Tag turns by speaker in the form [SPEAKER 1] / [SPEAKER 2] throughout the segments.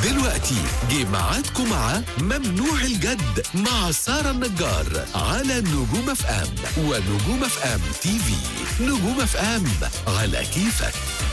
[SPEAKER 1] دلوقتي جه ميعادكم مع ممنوع الجد مع سارة النجار على نجوم اف ام ونجوم اف ام تي في نجوم اف ام على كيفك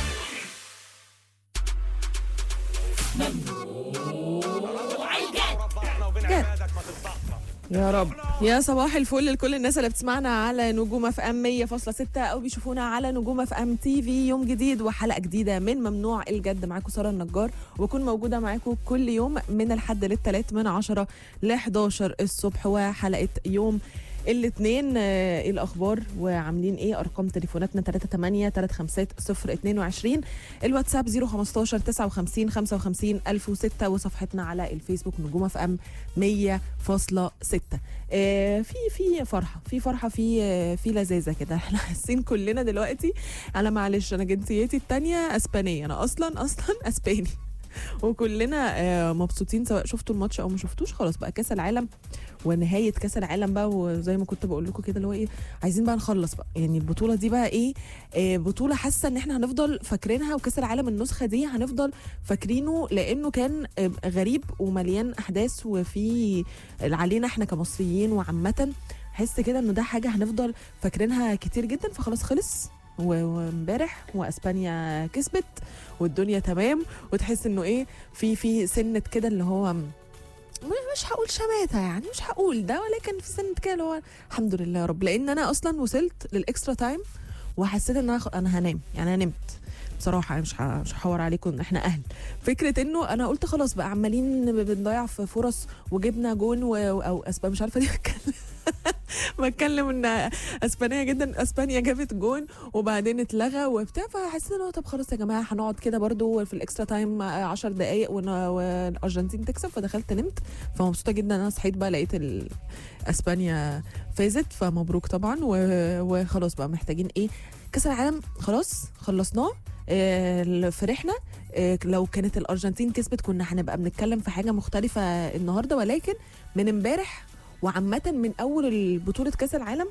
[SPEAKER 2] يا رب يا صباح الفل لكل الناس اللي بتسمعنا على نجوم اف ام 100.6 او بيشوفونا على نجوم اف ام تي في يوم جديد وحلقه جديده من ممنوع الجد معاكم ساره النجار وبكون موجوده معاكم كل يوم من الحد للثلاث من 10 ل 11 الصبح وحلقه يوم الاثنين ايه الاخبار وعاملين ايه ارقام تليفوناتنا 38 350 022 الواتساب 015 59 55 1006 وصفحتنا على الفيسبوك نجوم اف ام 100.6 آه في في فرحه في فرحه في آه في لذاذه كده احنا حاسين كلنا دلوقتي انا معلش انا جنسيتي الثانيه اسبانيه انا اصلا اصلا اسباني وكلنا آه مبسوطين سواء شفتوا الماتش او ما شفتوش خلاص بقى كاس العالم ونهايه كاس العالم بقى وزي ما كنت بقول لكم كده اللي هو ايه عايزين بقى نخلص بقى يعني البطوله دي بقى ايه آه بطوله حاسه ان احنا هنفضل فاكرينها وكاس العالم النسخه دي هنفضل فاكرينه لانه كان آه غريب ومليان احداث وفي علينا احنا كمصريين وعامه حس كده انه ده حاجه هنفضل فاكرينها كتير جدا فخلاص خلص وامبارح واسبانيا كسبت والدنيا تمام وتحس انه ايه في في سنه كده اللي هو مش هقول شماتة يعني مش هقول ده ولكن في سنة كده اللي هو الحمد لله يا رب لان انا اصلا وصلت للاكسترا تايم وحسيت ان انا انا هنام يعني انا نمت بصراحة مش مش هحور عليكم ان احنا اهل فكرة انه انا قلت خلاص بقى عمالين بنضيع في فرص وجبنا جون و... او اسبانيا مش عارفة دي بتكلم بتكلم ان اسبانيا جدا اسبانيا جابت جون وبعدين اتلغى وبتاع فحسيت انه طب خلاص يا جماعه هنقعد كده برضو في الاكسترا تايم 10 دقائق والارجنتين تكسب فدخلت نمت فمبسوطه جدا انا صحيت بقى لقيت اسبانيا فازت فمبروك طبعا وخلاص بقى محتاجين ايه كاس العالم خلاص خلصناه آه فرحنا آه لو كانت الارجنتين كسبت كنا هنبقى بنتكلم في حاجه مختلفه النهارده ولكن من امبارح وعامة من أول بطولة كأس العالم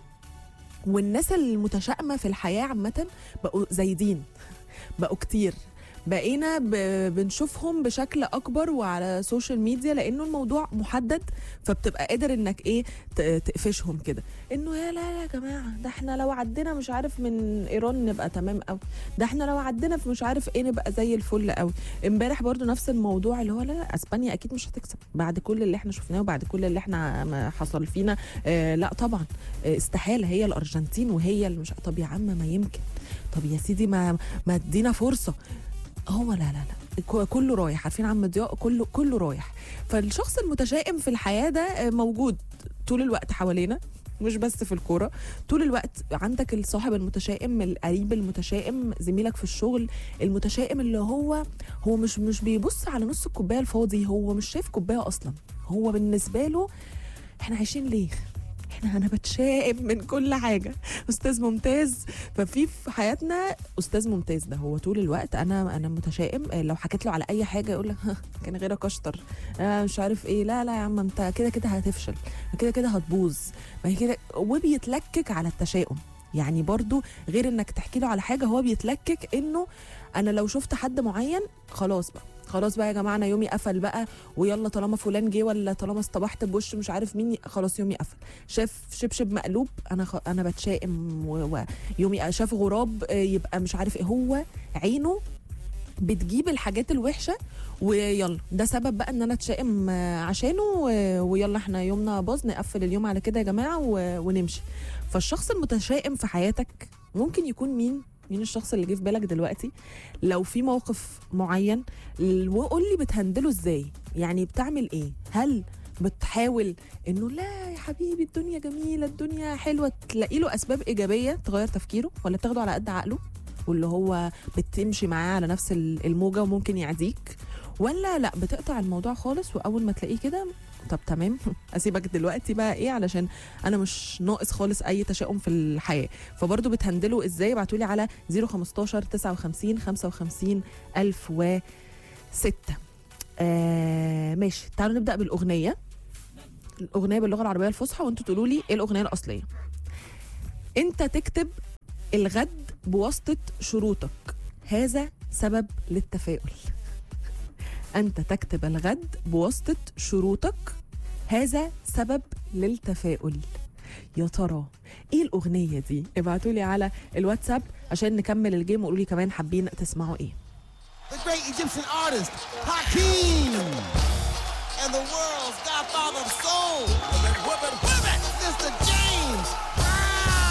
[SPEAKER 2] والناس المتشائمة في الحياة عامة بقوا زايدين بقوا كتير بقينا بنشوفهم بشكل اكبر وعلى السوشيال ميديا لانه الموضوع محدد فبتبقى قادر انك ايه تقفشهم كده انه يا لا يا جماعه ده احنا لو عدينا مش عارف من ايران نبقى تمام قوي ده احنا لو عدينا في مش عارف ايه نبقى زي الفل قوي امبارح برضو نفس الموضوع اللي هو لا لا اسبانيا اكيد مش هتكسب بعد كل اللي احنا شفناه وبعد كل اللي احنا حصل فينا آه لا طبعا آه استحاله هي الارجنتين وهي اللي مش طب يا عم ما يمكن طب يا سيدي ما ما ادينا فرصه هو لا لا لا كله رايح عارفين عم ضياء كله كله رايح فالشخص المتشائم في الحياه ده موجود طول الوقت حوالينا مش بس في الكوره طول الوقت عندك الصاحب المتشائم القريب المتشائم زميلك في الشغل المتشائم اللي هو هو مش مش بيبص على نص الكوبايه الفاضي هو مش شايف كوبايه اصلا هو بالنسبه له احنا عايشين ليه احنا انا بتشائم من كل حاجه استاذ ممتاز ففي في حياتنا استاذ ممتاز ده هو طول الوقت انا انا متشائم لو حكيت له على اي حاجه يقول لك كان غيرك اشطر آه مش عارف ايه لا لا يا عم انت كده كده هتفشل كده كده هتبوظ ما هي كده وبيتلكك على التشاؤم يعني برضو غير انك تحكي له على حاجه هو بيتلكك انه انا لو شفت حد معين خلاص بقى خلاص بقى يا جماعه انا يومي قفل بقى ويلا طالما فلان جه ولا طالما اصطبحت بوش مش عارف مين خلاص يومي قفل شاف شبشب مقلوب انا خ... انا بتشائم ويومي شاف غراب يبقى مش عارف ايه هو عينه بتجيب الحاجات الوحشه ويلا ده سبب بقى ان انا اتشائم عشانه ويلا احنا يومنا باظ نقفل اليوم على كده يا جماعه ونمشي فالشخص المتشائم في حياتك ممكن يكون مين مين الشخص اللي جه في بالك دلوقتي لو في موقف معين وقول لي بتهندله ازاي يعني بتعمل ايه هل بتحاول انه لا يا حبيبي الدنيا جميله الدنيا حلوه تلاقي له اسباب ايجابيه تغير تفكيره ولا بتاخده على قد عقله واللي هو بتمشي معاه على نفس الموجه وممكن يعديك ولا لا بتقطع الموضوع خالص واول ما تلاقيه كده طب تمام اسيبك دلوقتي بقى ايه علشان انا مش ناقص خالص اي تشاؤم في الحياه فبرضه بتهندلوا ازاي ابعتوا لي على 015 59 55 1006 آه ماشي تعالوا نبدا بالاغنيه الاغنيه باللغه العربيه الفصحى وانتوا تقولوا لي ايه الاغنيه الاصليه انت تكتب الغد بواسطه شروطك هذا سبب للتفاؤل أنت تكتب الغد بواسطة شروطك هذا سبب للتفاؤل يا ترى ايه الاغنيه دي ابعتوا لي على الواتساب عشان نكمل الجيم وقولوا لي كمان حابين تسمعوا ايه
[SPEAKER 3] the great Egyptian artist Hakeem, and the world's godfather of soul, Mr. James